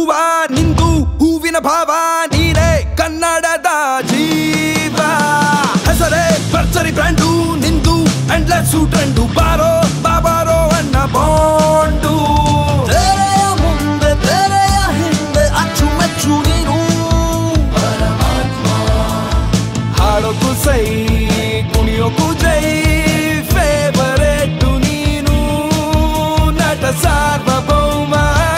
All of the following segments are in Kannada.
ಹೂವ ನಿಂದು ಹೂವಿನ ಭಾವ ನೀನೇ ಕನ್ನಡದ ಜೀವ ಹೆಸರೇ ಭರ್ಜರಿ ಬ್ರ್ಯಾಂಡು ನಿಂದು ಎಂಡ್ಲೆಸ್ ಟ್ರೆಂಡು ಬಾರೋ ಬಾಬಾರೋ ಅನ್ನ ಬಾಂಡು ತೆರೆಯ ಮುಂದೆ ತೆರೆಯ ಹಿಂದೆ ಅಚ್ಚುಮೆಚ್ಚು ನೀನು ಹಾಡೋಕು ಸೈ ಕುಣಿಯೋಕು ಜೈ ಫೇವರೇಟ್ ನೀನು Nata Sarvabhouma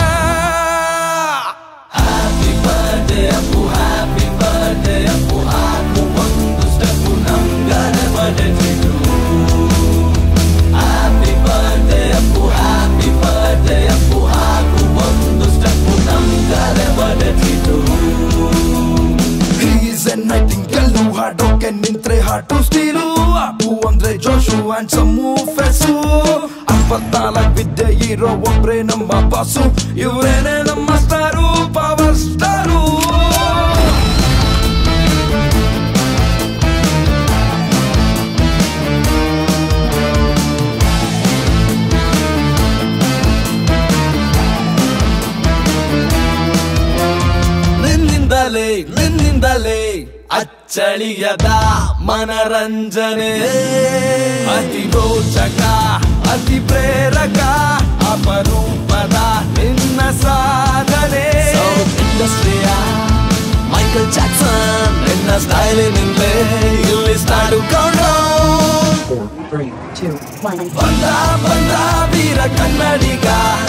happy birthday Appu happy birthday Appu ಹಾಕು ಒಂದು ಸ್ಟೆಪ್ಪು ನಮ್ಗನೆ ಬಡಜಿಡು happy birthday Appu happy birthday Appu ಹಾಕು ಒಂದು ಸ್ಟೆಪ್ಪು ನಮ್ಗನೆ ಬಡಜಿಡು ಈಸ್ ಎನ್ ನೈಟಿಂಗೆಲ್ಲು ಹಾಡೋಕೆ ನಿಂತ್ರೆ ಹಾಟು ಸ್ಟೀಲು ಅಪ್ಪು ಅಂದ್ರೆ ಜೋಶು ಅಂಡ್ ಸಮ್ಮು ಫೆಸು ಅಪ್ಪತ್ನಾಲ್ಕು ವಿದ್ಯೆ ಇರೋ ಒಬ್ರೇ ನಮ್ಮ ಬಾಸು ಇವರೇನೆ ನಮ್ಮ ಸ್ಟಾರು ಪವರ್ ಸ್ಟಾರು ನಿನ್ನಿಂದಲೇ ನಿನ್ನಿಂದಲೇ ಅಚ್ಚಳಿಯದ ಮನರಂಜನೆ ಅತಿ ರೋಚಕ ಅತಿ ಪ್ರೇರಕ ಅಪರೂಪದ ನಿನ್ನ ಸಾಧನೆ ಸೌತ್ ಇಂಡಸ್ಟ್ರಿಯ ಮೈಕಲ್ ಜಾಕ್ಸನ್ ನಿನ್ನ ಸ್ಟೈಲಿನಿಂದಲೇ ಇಲ್ಲಿ start Four, three, two, one. ಬಂದ ಬಂದ ವೀರ ಕನ್ನಡಿಗ